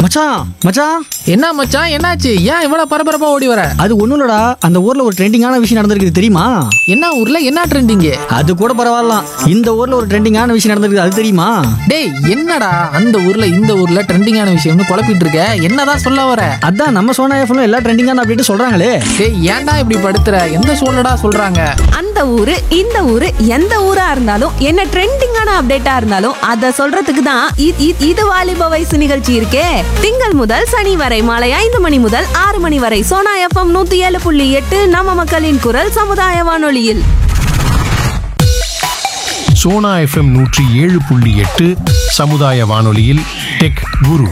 மச்சான் மச்சான் என்ன மச்சான் என்னாச்சு ஏன் இவ்வளவு பரபரப்பா ஓடி வர அது ஒண்ணும் இல்லடா அந்த ஊர்ல ஒரு ட்ரெண்டிங்கான விஷயம் நடந்திருக்கு தெரியுமா என்ன ஊர்ல என்ன ட்ரெண்டிங்கு அது கூட பரவாயில்லாம் இந்த ஊர்ல ஒரு ட்ரெண்டிங்கான விஷயம் நடந்திருக்கு அது தெரியுமா டேய் என்னடா அந்த ஊர்ல இந்த ஊர்ல ட்ரெண்டிங்கான விஷயம்னு குழப்பிட்டு இருக்க என்னதான் சொல்ல வர அதான் நம்ம சோனா எஃப்ல எல்லா ட்ரெண்டிங்கான அப்டேட் சொல்றாங்களே டேய் ஏன்டா இப்படி படுத்துற எந்த சூழலடா சொல்றாங்க அந்த ஊரு இந்த ஊரு எந்த ஊரா இருந்தாலும் என்ன ட்ரெண்டிங்கான அப்டேட்டா இருந்தாலும் அத சொல்றதுக்கு தான் இ- இ- இது வாலிப வயசு நிகழ்ச்சி இருக்கே திங்கள் முதல் சனி வரை மாலை ஐந்து மணி முதல் ஆறு மணி வரை சோனா எஃப்எம் நூத்தி ஏழு புள்ளி எட்டு நம்ம மக்களின் குரல் சமுதாய வானொலியில் சோனா எஃப்எம் நூற்றி ஏழு புள்ளி எட்டு சமுதாய வானொலியில் டெக் குரு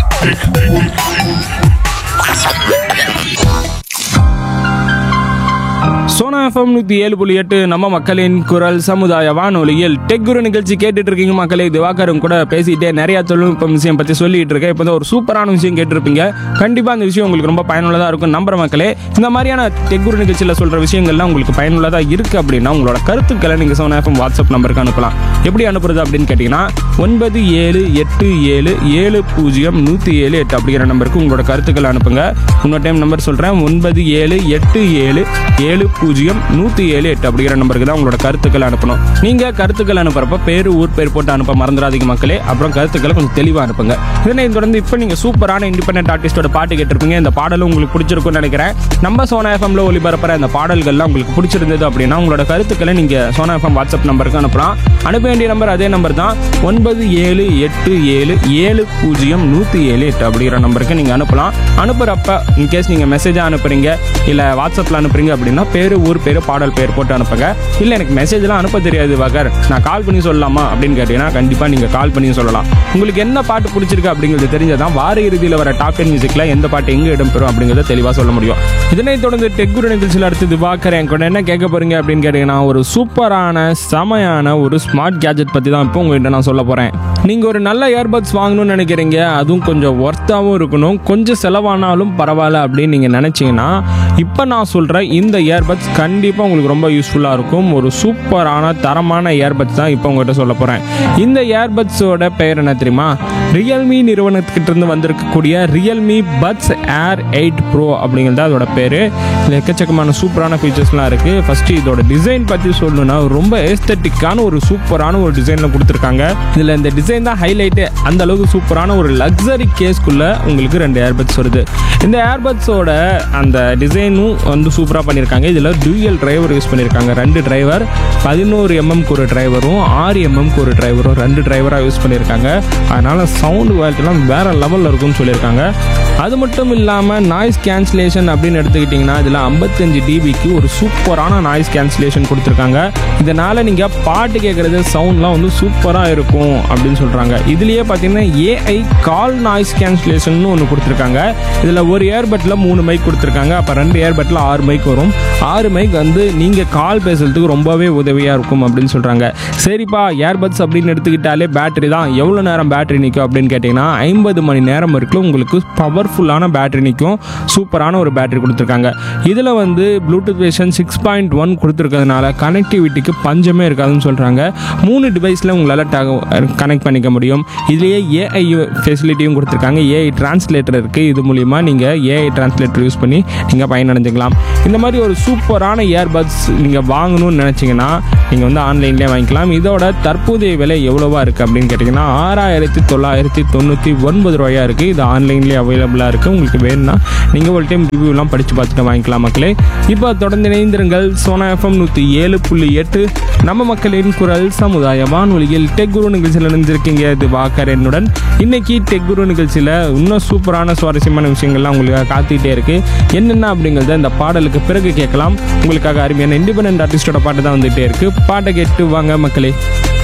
சோனா எஃப்எம் நூற்றி ஏழு புள்ளி எட்டு நம்ம மக்களின் குரல் சமுதாய வானொலியில் டெக் குரு நிகழ்ச்சி கேட்டுட்டு இருக்கீங்க மக்களே திவாகரும் கூட பேசிட்டே நிறைய தொழில்நுட்பம் விஷயம் பற்றி சொல்லிட்டு இருக்கேன் இப்போ ஒரு சூப்பரான விஷயம் கேட்டிருப்பீங்க கண்டிப்பாக அந்த விஷயம் உங்களுக்கு ரொம்ப பயனுள்ளதாக இருக்கும் நம்புற மக்களே இந்த மாதிரியான டெக் குரு நிகழ்ச்சியில் சொல்கிற விஷயங்கள்லாம் உங்களுக்கு பயனுள்ளதாக இருக்குது அப்படின்னா உங்களோட கருத்துக்களை நீங்கள் சோனா எஃப்எம் வாட்ஸ்அப் நம்பருக்கு அனுப்பலாம் எப்படி அனுப்புறது அப்படின்னு கேட்டிங்கன்னா ஒன்பது ஏழு எட்டு ஏழு ஏழு பூஜ்ஜியம் நூற்றி ஏழு எட்டு அப்படிங்கிற நம்பருக்கு உங்களோட கருத்துக்களை அனுப்புங்க இன்னொரு டைம் நம்பர் சொல்கிறேன் ஒன்பது ஏழு எட்டு ஏழு ஏழு பூஜ்ஜியம் நூற்றி ஏழு எட்டு அப்படிங்கிற நம்பருக்கு தான் உங்களோட கருத்துக்களை அனுப்பணும் நீங்கள் கருத்துக்கள் அனுப்புறப்ப பேர் ஊர் பேர் போட்டு அனுப்ப மறந்துடாதீங்க மக்களே அப்புறம் கருத்துக்களை கொஞ்சம் தெளிவாக அனுப்புங்க இதனை தொடர்ந்து இப்போ நீங்கள் சூப்பரான இண்டிபெண்டன்ட் ஆர்டிஸ்டோட பாட்டு கேட்டிருப்பீங்க இந்த பாடலும் உங்களுக்கு பிடிச்சிருக்கும்னு நினைக்கிறேன் நம்ம சோனா எஃப்எம்ல ஒளிபரப்புற இந்த பாடல்கள்லாம் உங்களுக்கு பிடிச்சிருந்தது அப்படின்னா உங்களோட கருத்துக்களை நீங்கள் சோனா எஃப்எம் வாட்ஸ்அப் நம்பருக்கு அனுப்பலாம் அனுப்ப வேண்டிய நம்பர் அதே நம்பர் தான் ஒன்பது ஏழு எட்டு ஏழு ஏழு பூஜ்ஜியம் நூற்றி ஏழு எட்டு அப்படிங்கிற நம்பருக்கு நீங்கள் அனுப்பலாம் அனுப்புகிறப்ப இன்கேஸ் நீங்கள் மெசேஜாக அனுப்புறீங்க இல்லை வாட்ஸ்அப்பில் அனுப்புறீங்க அப்படின்னா பேர் ஊர் பேர் பாடல் பேர் போட்டு அனுப்புங்க இல்லை எனக்கு மெசேஜ்லாம் அனுப்ப தெரியாது வகர் நான் கால் பண்ணி சொல்லலாமா அப்படின்னு கேட்டீங்கன்னா கண்டிப்பாக நீங்கள் கால் பண்ணி சொல்லலாம் உங்களுக்கு என்ன பாட்டு பிடிச்சிருக்கு அப்படிங்கிறது தெரிஞ்சதான் வார இறுதியில் வர டாப் டென் மியூசிக்கில் எந்த பாட்டு எங்கே இடம்பெறும் அப்படிங்கிறத தெளிவாக சொல்ல முடியும் இதனைத் தொடர்ந்து டெக்குரு நிகழ்ச்சியில் அடுத்து திவாகர் என் கூட என்ன கேட்க போறீங்க அப்படின்னு கேட்டீங்கன்னா ஒரு சூப்பரான செமையான ஒரு ஸ்மார்ட் கேஜெட் பற்றி தான் இப்போ உங்கள்கிட்ட நான் சொல்ல போகிறேன் நீங்கள் ஒரு நல்ல இயர்பட்ஸ் வாங்கணும்னு நினைக்கிறீங்க அதுவும் கொஞ்சம் ஒர்த்தாகவும் இருக்கணும் கொஞ்சம் செலவானாலும் பரவாயில்ல அப்படின்னு நீங்கள் நினச்சிங்கன்னா இப்போ நான் சொல்கிற இந்த இயர்பட்ஸ் கண்டிப்பாக உங்களுக்கு ரொம்ப யூஸ்ஃபுல்லாக இருக்கும் ஒரு சூப்பரான தரமான இயர்பட்ஸ் தான் இப்போ உங்கள்கிட்ட சொல்ல போகிறேன் இந்த இயர்பட்ஸோட பெயர் என்ன தெரியுமா ரியல்மி நிறுவனத்துக்கிட்ட இருந்து வந்திருக்கக்கூடிய Realme buds air eight pro அப்படிங்கிறது அதோட பேர் இதில் எக்கச்சக்கமான சூப்பரான ஃபீச்சர்ஸ்லாம் இருக்குது ஃபஸ்ட்டு இதோட டிசைன் பற்றி சொல்லணும்னா ரொம்ப ஏஸ்தட்டிக்கான ஒரு சூப்பரான ஒரு டிசைனில் கொடுத்துருக்காங்க இதில் இந்த டிசைன் தான் ஹைலைட்டு அந்த அளவுக்கு சூப்பரான ஒரு லக்ஸரி கேஸ்க்குள்ளே உங்களுக்கு ரெண்டு ஏர்பட்ஸ் வருது இந்த ஏர்பட்ஸோட அந்த டிசைனும் வந்து சூப்பராக பண்ணியிருக்காங்க இதில் டூயல் டிரைவர் யூஸ் பண்ணியிருக்காங்க ரெண்டு டிரைவர் பதினோரு எம்எம்க்கு ஒரு டிரைவரும் ஆறு எம்எம்க்கு ஒரு டிரைவரும் ரெண்டு டிரைவராக யூஸ் பண்ணியிருக்காங்க அதனால் சவுண்டு குவாலிட்டிலாம் வேறு லெவலில் இருக்கும்னு சொல்லியிருக்காங்க அது மட்டும் இல்லாமல் நாய்ஸ் கேன்சலேஷன் அப்படின்னு எடுத்துக்கிட்டிங்கன்னா இதில் ஐம்பத்தஞ்சு டிபிக்கு ஒரு சூப்பரான நாய்ஸ் கேன்சலேஷன் கொடுத்துருக்காங்க இதனால் நீங்கள் பாட்டு கேட்குறது சவுண்ட்லாம் வந்து சூப்பராக இருக்கும் அப்படின்னு சொல்கிறாங்க இதுலேயே பார்த்தீங்கன்னா ஏஐ கால் நாய்ஸ் கேன்சலேஷன் ஒன்று கொடுத்துருக்காங்க இதில் ஒரு ஏர்பட்டில் மூணு மைக் கொடுத்துருக்காங்க அப்போ ரெண்டு ஏர்பட்டில் ஆறு மைக் வரும் ஆறு மைக் வந்து நீங்கள் கால் பேசுறதுக்கு ரொம்பவே உதவியாக இருக்கும் அப்படின்னு சொல்கிறாங்க சரிப்பா ஏர்பட்ஸ் அப்படின்னு எடுத்துக்கிட்டாலே பேட்டரி தான் எவ்வளோ நேரம் பேட்டரி நிற்கும் அப்படின்னு கேட்டிங்கன்னா ஐம்பது மணி நேரம் வரைக்கும் உங்களுக்கு பவர்ஃபுல்லான பேட்டரி நிற்கும் சூப்பரான ஒரு பேட்டரி கொடுத்துருக்காங்க இதில் வந்து Bluetooth version six point one கொடுத்துருக்கிறதுனால கனெக்டிவிட்டிக்கு பஞ்சமே இருக்காதுன்னு சொல்கிறாங்க மூணு டிவைஸில் உங்களால் கனெக்ட் பண்ணிக்க முடியும் இதுலேயே ஏஐ ஃபெசிலிட்டியும் கொடுத்துருக்காங்க ஏஐ டிரான்ஸ்லேட்டர் இருக்குது இது மூலிமா நீங்கள் ஏஐ டிரான்ஸ்லேட்டர் யூஸ் பண்ணி நீங்கள் பயனடைஞ்சுக்கலாம் இந்த மாதிரி ஒரு சூப்பரான இயர்பட்ஸ் நீங்கள் வாங்கணும்னு நினச்சிங்கன்னா நீங்கள் வந்து ஆன்லைன்லேயே வாங்கிக்கலாம் இதோட தற்போதைய விலை எவ்வளோவா இருக்குது அப்படின்னு கேட்டிங்கன்னா ஆறாயிரத்தி தொள்ளாயிரத்தி தொண்ணூற்றி ஒன்பது ரூபாயா இருக்குது இது ஆன்லைன்லேயே அவைலபிளாக இருக்குது உங்களுக்கு வேணும்னா நீங்கள் ஒரு டைம் ரிவ்யூலாம் படித்து பார்த்துட்டு வாங்கிக்கலாம் மக்களே இப்போ தொடர்ந்து இணைந்திருங்கள் சோனா எஃப்எம் நூற்றி ஏழு புள்ளி எட்டு நம்ம மக்களின் குரல் சமுதாய வானொலியில் டெக் குரு நிகழ்ச்சியில் இணைஞ்சிருக்கீங்க இது வாக்கர் என்னுடன் இன்னைக்கு டெக் குரு நிகழ்ச்சியில் இன்னும் சூப்பரான சுவாரஸ்யமான விஷயங்கள்லாம் உங்களுக்கு காத்துக்கிட்டே இருக்கு என்னென்ன அப்படிங்கிறத இந்த பாடலுக்கு பிறகு கேட்கலாம் உங்களுக்காக அருமையான இண்டிபெண்டன்ட் ஆர்டிஸ்டோட பாட்டு தான் வந்துகிட்டே இருக்கு பாட்டை கேட்டு வாங்க மக்களே